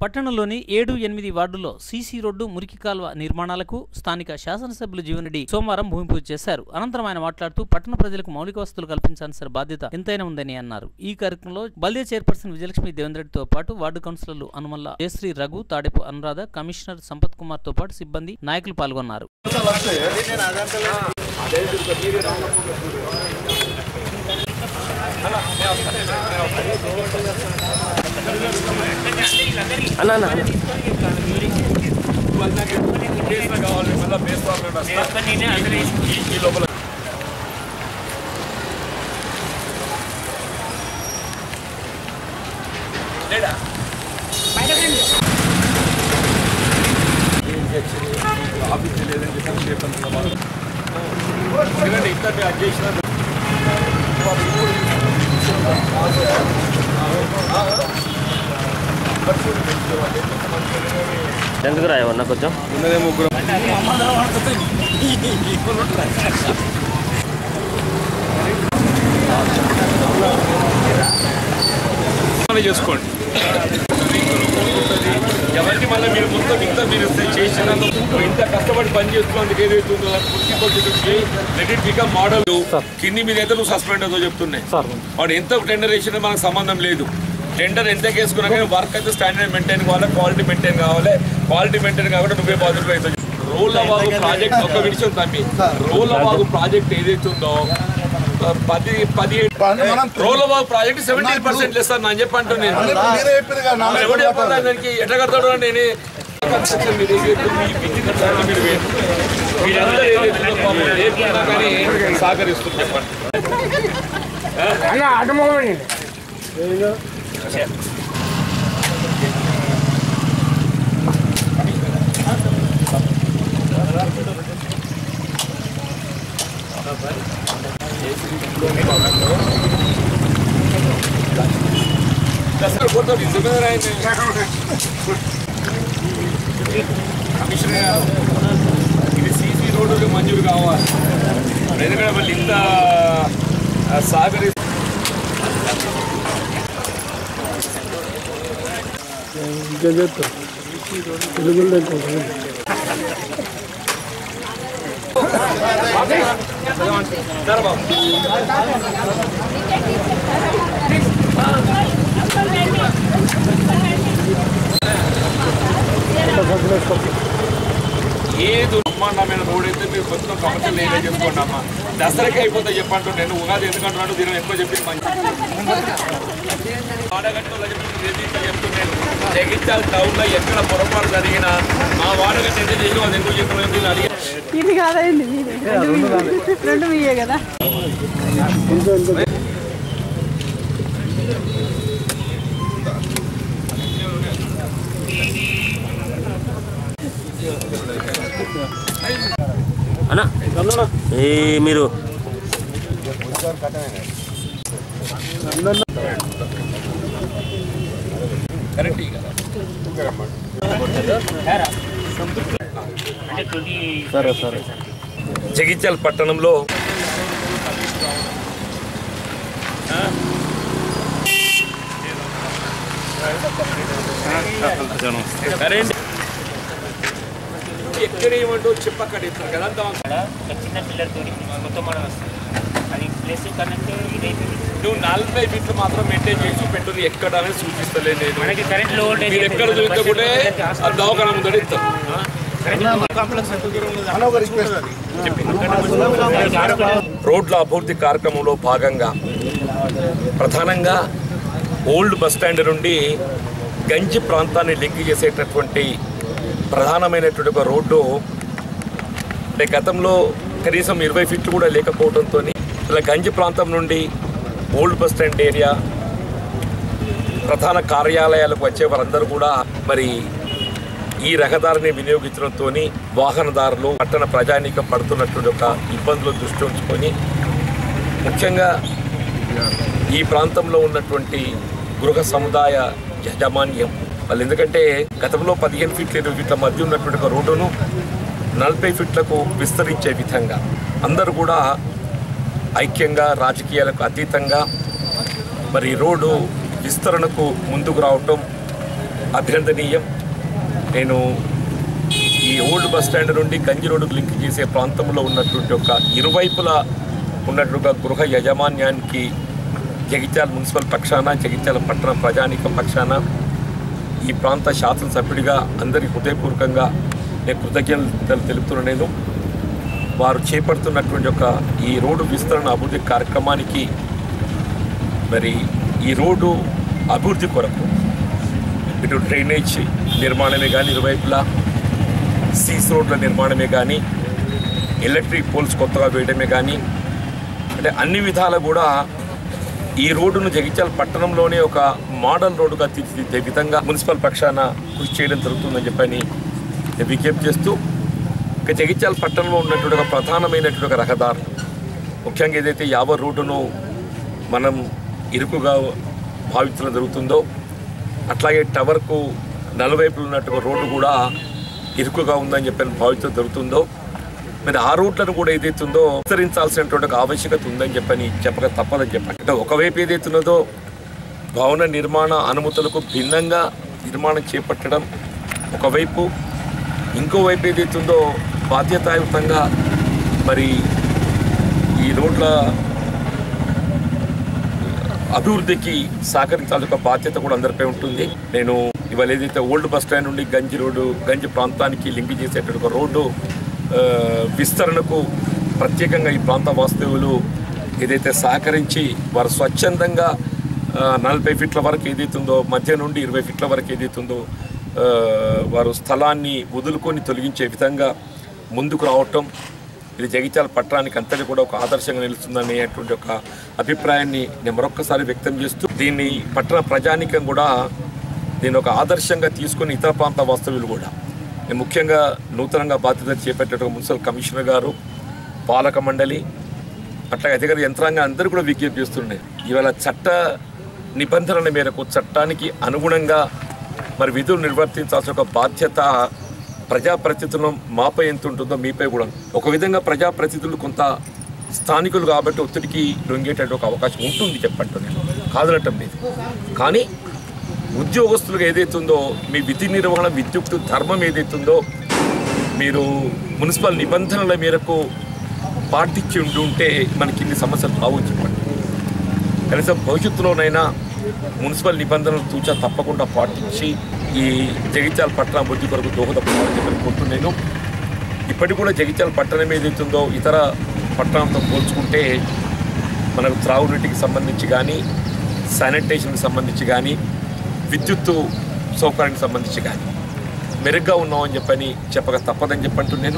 పట్టణంలోని ఏడు ఎనిమిది వార్డుల్లో సీసీ రోడ్డు మురికి కాల్వ నిర్మాణాలకు స్థానిక శాసనసభ్యులు జీవనరెడ్డి సోమవారం భూమి పూజ చేశారు అనంతరం ఆయన మాట్లాడుతూ పట్టణ ప్రజలకు మౌలిక వసతులు కల్పించాల్సిన బాధ్యత ఎంతైనా ఉందని అన్నారు ఈ కార్యక్రమంలో బల్దే చైర్పర్సన్ విజయలక్ష్మి దేవేంద్రెడ్డితో పాటు వార్డు కౌన్సిలర్లు అనుమల్ల జయశ్రీ రఘు తాడెపు అనురాధ కమిషనర్ సంపత్ కుమార్ తో పాటు సిబ్బంది నాయకులు పాల్గొన్నారు ఎందుకు రాయవన్నా కొంచెం పని చేసుకోండి ఎవరికి మళ్ళీ మీరు మొత్తం ఇంత మీరు చేసినందుకు ఇంత కష్టపడి పని చేస్తున్నందుకు ఏదైతే ఉందో లెట్ ఇట్ బికమ్ మోడల్ కింది మీద అయితే నువ్వు సస్పెండ్ అవుతావు చెప్తున్నాయి వాడు ఎంత టెండర్ వేసినా మనకు సంబంధం లేదు టెండర్ ఎంత వేసుకున్నా కానీ వర్క్ అయితే స్టాండర్డ్ మెయింటైన్ కావాలి క్వాలిటీ మెయింటైన్ కావాలి క్వాలిటీ మెయింటైన్ కాకుండా నువ్వే బాధ్యత అవుతావు రోలబాగు ప్రాజెక్ట్ ఒక విషయం తమ్మి రోలబాగు ప్రాజెక్ట్ ఏదైతే ఉందో పది పది రోలబాగు ప్రాజెక్ట్ సెవెంటీ పర్సెంట్ లేదు సార్ నేను చెప్పంటూ నేను మీరే చెప్పారు కదా, నా మరి ఎవడు చెప్పాలి దానికి ఎట్లా కడతాడు అంటే నేనే కన్స్ట్రక్షన్ మీరు ఏదైతే మీ బిజీ కట్టాలి మీరు వేరు. మీరందరూ ఏదైతే ఉందో పాపం లేకున్నా కానీ సహకరిస్తుంది చెప్పండి అసలు కొడతాడు నిజమేనా ఆయన? కమిషనర్ గారు ఇది సీసీ రోడ్డు మంజూరు కావాలి ఎందుకంటే మళ్ళీ ఇంత ఆ, సాగరి సరే బాబు. ఏది బ్రహ్మాండమైన రోడ్ అయితే మీరు మొత్తం కమర్షియల్ ఏరియా చేసుకోండి అమ్మా దసరాకి అయిపోతే చెప్పంటూ నేను ఉగాది ఎందుకంటున్నాడు దీని ఎక్కువ చెప్పి మంచి వాడగట్టులో చెప్పి చెప్తున్నాను జగిత్యాల టౌన్ లో ఎక్కడ పొరపాటు జరిగినా మా వాడగట్టు ఎంత చేసినా అది ఎందుకు చెప్పలేదు అడిగి ఇది కాదండి మీది రెండు మీయే. రెండు మీయే కదా అన్నా ఈ మీరు కరెక్ట్ కదా సరే సరే జగిత్యాల పట్టణంలో కరెంట్ ఎక్కడ ఏమంటూ చెప్పక్కడ ఇస్తారు కదా అంతా ఒక చిన్న పిల్లర్ తోటి మొత్తం మనం వస్తుంది అది ప్లస్ కనెక్ట్ ఇదైతుంది నువ్వు నలభై ఫీట్లు మాత్రం మెయింటైన్ చేసి పెట్టుని ఎక్కడ అనేది సూచిస్తలే నేను మనకి కరెంట్ లో వోల్టేజ్ మీరు ఎక్కడ దొరికితే కూడా ఆ దవాఖాన ముందర ఇస్తాం రోడ్ల అభివృద్ధి కార్యక్రమంలో భాగంగా ప్రధానంగా ఓల్డ్ బస్ స్టాండ్ నుండి గంజి ప్రాంతాన్ని లింక్ చేసేటటువంటి ప్రధానమైనటువంటి ఒక రోడ్డు అంటే గతంలో కనీసం ఇరవై ఫీట్లు కూడా లేకపోవడంతో ఇలా గంజి ప్రాంతం నుండి ఓల్డ్ బస్ స్టాండ్ ఏరియా ప్రధాన కార్యాలయాలకు వచ్చే వారందరూ కూడా మరి ఈ రహదారిని వినియోగించడంతో వాహనదారులు పట్టణ ప్రజానీకం పడుతున్నటువంటి ఒక ఇబ్బందులు దృష్టి ఉంచుకొని ముఖ్యంగా ఈ ప్రాంతంలో ఉన్నటువంటి గృహ సముదాయ యాజమాన్యం వాళ్ళు ఎందుకంటే గతంలో పదిహేను ఫీట్ల ఇరవై ఫీట్ల మధ్య ఉన్నటువంటి ఒక రోడ్డును నలభై ఫీట్లకు విస్తరించే విధంగా అందరూ కూడా ఐక్యంగా రాజకీయాలకు అతీతంగా మరి ఈ రోడ్డు విస్తరణకు ముందుకు రావటం అభినందనీయం నేను ఈ ఓల్డ్ బస్ స్టాండ్ నుండి గంజి రోడ్డుకు లింక్ చేసే ప్రాంతంలో ఉన్నటువంటి ఒక ఇరువైపులా ఉన్నటువంటి ఒక గృహ యజమాన్యానికి జగిత్యాల మున్సిపల్ పక్షాన జగిత్యాల పట్టణ ప్రజానీక పక్షాన ఈ ప్రాంత శాసనసభ్యుడిగా అందరికీ హృదయపూర్వకంగా నేను కృతజ్ఞతలు తెలుపుతున్న నేను వారు చేపడుతున్నటువంటి ఒక ఈ రోడ్డు విస్తరణ అభివృద్ధి కార్యక్రమానికి మరి ఈ రోడ్డు అభివృద్ధి కొరకు ఇటు డ్రైనేజ్ నిర్మాణమే కానీ ఇరువైపులా సీస్ రోడ్ల నిర్మాణమే కానీ ఎలక్ట్రిక్ పోల్స్ కొత్తగా వేయడమే కానీ అంటే అన్ని విధాలు కూడా ఈ రోడ్డును జగిత్యాల పట్టణంలోనే ఒక మోడల్ రోడ్డుగా తీర్చిదిద్దే విధంగా మున్సిపల్ పక్షాన కృషి చేయడం జరుగుతుందని చెప్పని నేను విజ్ఞప్తి చేస్తూ ఇక జగిత్యాల పట్టణంలో ఉన్నటువంటి ఒక ప్రధానమైనటువంటి ఒక రహదారి ముఖ్యంగా ఏదైతే యావ రోడ్డును మనం ఇరుకుగా భావించడం జరుగుతుందో అట్లాగే టవర్కు నలువైపులు ఉన్నట్టు రోడ్డు కూడా ఇరుకుగా ఉందని చెప్పి భావించడం జరుగుతుందో మరి ఆ రూట్లను కూడా ఏదైతుందో విస్తరించాల్సినటువంటి ఒక ఆవశ్యకత ఉందని చెప్పని చెప్పక తప్పదని చెప్పండి అంటే ఒకవైపు ఏదైతున్నదో భవన నిర్మాణ అనుమతులకు భిన్నంగా నిర్మాణం చేపట్టడం ఒకవైపు ఇంకోవైపు ఏదైతుందో బాధ్యతాయుతంగా మరి ఈ రోడ్ల అభివృద్ధికి సహకరించాల్సిన ఒక బాధ్యత కూడా అందరిపై ఉంటుంది నేను ఇవాళ ఏదైతే ఓల్డ్ బస్ స్టాండ్ నుండి గంజి రోడ్డు గంజి ప్రాంతానికి లింక్ చేసేటువంటి ఒక రోడ్డు ఆ, విస్తరణకు ప్రత్యేకంగా ఈ ప్రాంత వాస్తవులు ఏదైతే సహకరించి వారు స్వచ్ఛందంగా ఆ, నలభై ఫీట్ల వరకు ఏదైతుందో మధ్య నుండి ఇరవై ఫీట్ల వరకు ఏదైతుందో ఆ, వారు స్థలాన్ని వదులుకొని తొలగించే విధంగా ముందుకు రావటం ఇది జగిత్యాల పట్టణానికి అంతటి కూడా ఒక ఆదర్శంగా నిలుస్తుందనేటువంటి ఒక అభిప్రాయాన్ని నేను మరొక్కసారి వ్యక్తం చేస్తూ దీన్ని పట్టణ ప్రజానికం కూడా దీన్ని ఒక ఆదర్శంగా తీసుకుని ఇతర ప్రాంత వాస్తవ్యులు కూడా నేను ముఖ్యంగా నూతనంగా బాధ్యత చేపట్టే మున్సిపల్ కమిషనర్ గారు పాలక మండలి అట్లాగే అధికార యంత్రాంగం అందరూ కూడా విజ్ఞప్తి చేస్తుండే ఇవాళ చట్ట నిబంధనల మేరకు చట్టానికి అనుగుణంగా మరి విధులు నిర్వర్తించాల్సిన ఒక బాధ్యత ప్రజాప్రతినిధులు మాపై ఎంత ఉంటుందో మీపై కూడా ఒక విధంగా ప్రజాప్రతినిధులు కొంత స్థానికులు కాబట్టి ఒత్తిడికి లొంగేటట్టు ఒక అవకాశం ఉంటుంది చెప్పండి నేను కాదనటం లేదు కానీ ఉద్యోగస్తులుగా ఏదైతుందో మీ విధి నిర్వహణ విద్యుత్ ధర్మం ఏదైతుందో మీరు మున్సిపల్ నిబంధనల మేరకు పాటించి ఉండి ఉంటే మనకి ఇన్ని సమస్యలు రావు చెప్పండి కనీసం భవిష్యత్తులోనైనా మున్సిపల్ నిబంధనలు తూచా తప్పకుండా పాటించి ఈ జగిత్యాల పట్టణ అభివృద్ధి కొరకు దోహదపడాలని చెప్పి కోరుతున్నాను ఇప్పటికి కూడా జగిత్యాల పట్టణం ఏదైతుందో ఇతర పట్టణంతో పోల్చుకుంటే మనకు త్రాగునీటికి సంబంధించి కానీ శానిటేషన్కి సంబంధించి కానీ విద్యుత్తు సౌకర్యానికి సంబంధించి కానీ మెరుగ్గా ఉన్నామని చెప్పని చెప్పక తప్పదని చెప్పంటూ నేను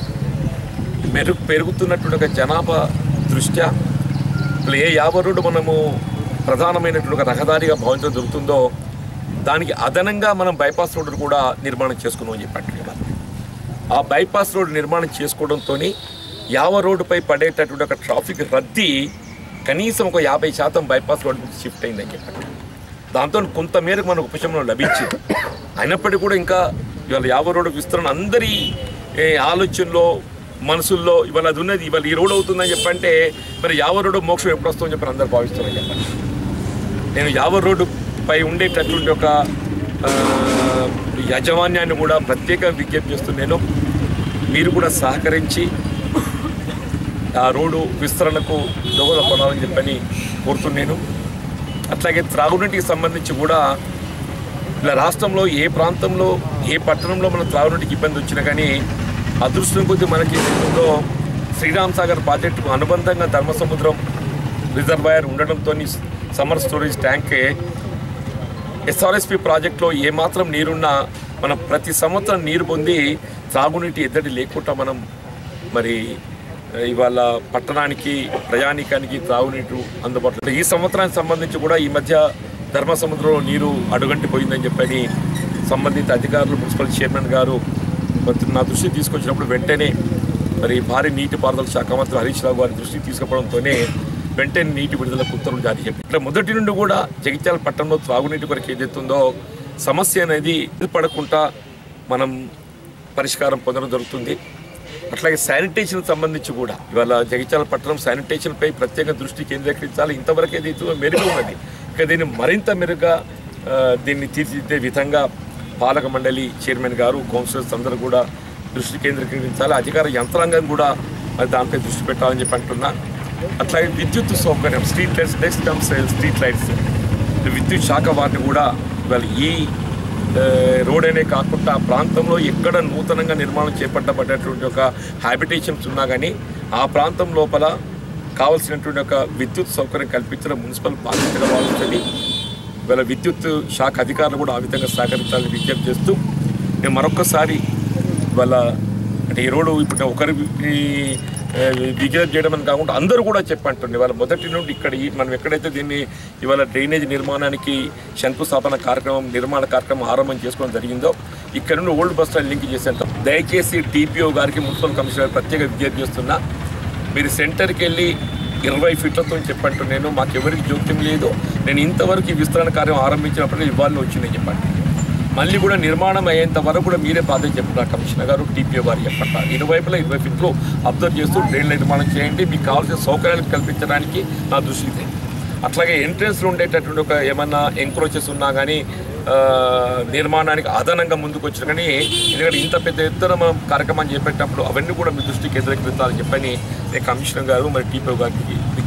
మెరుగు పెరుగుతున్నటువంటి ఒక జనాభా దృష్ట్యా ఇప్పుడు ఏ యావరుడు మనము ప్రధానమైనటువంటి ఒక రహదారిగా భావించడం జరుగుతుందో దానికి అదనంగా మనం బైపాస్ రోడ్డు కూడా నిర్మాణం చేసుకున్నాం అని చెప్పండి ఆ బైపాస్ రోడ్డు నిర్మాణం చేసుకోవడంతో యావ రోడ్డుపై పడేటటువంటి ఒక ట్రాఫిక్ రద్దీ కనీసం ఒక యాభై శాతం బైపాస్ రోడ్డు నుంచి షిఫ్ట్ అయిందని చెప్పండి దాంతో కొంతమేరకు మనకు ఉపశమనం లభించింది అయినప్పటికీ కూడా ఇంకా ఇవాళ యావ రోడ్డు విస్తరణ అందరి ఏ, ఆలోచనలో మనసుల్లో ఇవాళ అది ఉన్నది ఇవాళ ఈ రోడ్ అవుతుందని చెప్పంటే మరి యావ రోడ్డు మోక్షం ఎప్పుడు వస్తుందని చెప్పి అందరు భావిస్తున్నారని చెప్పండి నేను యావ రోడ్డు పై ఉండేటటువంటి ఒక ఆ, యాజమాన్యాన్ని కూడా ప్రత్యేక విజ్ఞప్తి చేస్తున్నాను మీరు కూడా సహకరించి ఆ రోడ్డు విస్తరణకు దోహదపడాలని చెప్పని కోరుతున్నాను అట్లాగే త్రాగునీటికి సంబంధించి కూడా ఇలా రాష్ట్రంలో ఏ ప్రాంతంలో ఏ పట్టణంలో మన త్రాగునీటికి ఇబ్బంది వచ్చినా కానీ అదృష్టం కొద్దీ మనకి ఏదైతుందో శ్రీరామ్ సాగర్ ప్రాజెక్టుకు అనుబంధంగా ధర్మసముద్రం రిజర్వాయర్ ఉండడంతో సమ్మర్ స్టోరేజ్ ట్యాంక్ ఎస్ఆర్ఎస్పి ప్రాజెక్టులో ఏమాత్రం నీరున్నా మనం ప్రతి సంవత్సరం నీరు పొంది త్రాగునీటి ఎద్దడి లేకుండా మనం మరి ఇవాళ పట్టణానికి ప్రయాణికానికి త్రాగునీరు అందుబాటులో ఈ సంవత్సరానికి సంబంధించి కూడా ఈ మధ్య ధర్మ సముద్రంలో నీరు అడుగంటి పోయిందని చెప్పని సంబంధిత అధికారులు మున్సిపల్ చైర్మన్ గారు మరి నా దృష్టికి తీసుకొచ్చినప్పుడు వెంటనే మరి భారీ నీటిపారుదల శాఖ మంత్రి హరీష్ రావు గారి దృష్టికి తీసుకుపోవడంతోనే వెంటనే నీటి విడుదలకు ఉత్తర్వులు జారీ చేశారు ఇట్లా మొదటి నుండి కూడా జగిత్యాల పట్టణంలో త్రాగునీటి కొరకు ఏదైతుందో సమస్య అనేది పడకుండా మనం పరిష్కారం పొందడం జరుగుతుంది అట్లాగే శానిటేషన్ సంబంధించి కూడా ఇవాళ జగిత్యాల పట్టణం శానిటేషన్ పై ప్రత్యేక దృష్టి కేంద్రీకరించాలి ఇంతవరకు ఏదైతే మెరుగు ఉన్నది ఇక దీన్ని మరింత మెరుగ్గా ఆ, దీన్ని తీర్చిదిద్దే విధంగా పాలక మండలి చైర్మన్ గారు కౌన్సిలర్స్ అందరూ కూడా దృష్టి కేంద్రీకరించాలి అధికార యంత్రాంగం కూడా మరి దానిపై దృష్టి పెట్టాలని చెప్పి అంటున్నా అట్లాగే విద్యుత్ సౌకర్యం street lights next comes street lights విద్యుత్ శాఖ వారిని కూడా ఇవాళ ఈ ఆ, రోడ్ అనే కాకుండా ఆ ప్రాంతంలో ఎక్కడ నూతనంగా నిర్మాణం చేపట్టబడ్డటువంటి ఒక హ్యాబిటేషన్స్ ఉన్నా కానీ ఆ ప్రాంతం లోపల కావాల్సినటువంటి ఒక విద్యుత్ సౌకర్యం కల్పించడం మున్సిపల్ బాధ్యతగా భావించండి ఇవాళ విద్యుత్ శాఖ అధికారులు కూడా ఆ విధంగా సహకరించాలని విజ్ఞప్తి చేస్తూ నేను మరొకసారి ఇవాళ అంటే ఈ రోడ్డు ఇప్పుడు ఒకరి విజ్ఞప్తి చేయడం అని కాకుండా అందరూ కూడా చెప్పంటుంది ఇవాళ మొదటి నుండి ఇక్కడ ఈ- మనం ఎక్కడైతే దీన్ని ఇవాళ డ్రైనేజ్ నిర్మాణానికి శంకుస్థాపన కార్యక్రమం నిర్మాణ కార్యక్రమం ఆరంభం చేసుకోవడం జరిగిందో ఇక్కడ నుండి ఓల్డ్ బస్ స్టాండ్ లింక్ చేసేంత దయచేసి టీపీఓ గారికి మున్సిపల్ కమిషనర్ ప్రత్యేక విజ్ఞప్తి చేస్తున్నా మీరు సెంటర్కి వెళ్ళి ఇరవై ఫీట్లతో చెప్పంటు నేను మాకు ఎవరికి జోక్యం లేదు నేను ఇంతవరకు ఈ విస్తరణ కార్యం ఆరంభించినప్పుడు ఇవ్వాలని వచ్చిందని చెప్పండి మళ్ళీ కూడా నిర్మాణం అయ్యేంత వరకు కూడా మీరే బాధ్యత చెప్తున్నారు కమిషనర్ గారు టీపీఓ గారు చెప్పండి ఇరువైపులా ఇరవై ఫీట్లు అబ్జర్వ్ చేస్తూ డ్రైన్ నిర్మాణం చేయండి మీకు కావాల్సిన సౌకర్యాలు కల్పించడానికి నా దృష్టికి తేండి. అట్లాగే ఎంట్రెన్స్లో ఉండేటటువంటి ఒక ఏమన్నా ఎంక్రోచెస్ ఉన్నా కానీ ఆ, నిర్మాణానికి అదనంగా ముందుకు వచ్చిన కానీ ఎందుకంటే ఇంత పెద్ద ఎత్తున మనం కార్యక్రమం చేపట్టినప్పుడు అవన్నీ కూడా మీ దృష్టికి ఎదురెక్కించాలని చెప్పని నేను కమిషనర్ గారు మరి టీపీఓ గారికి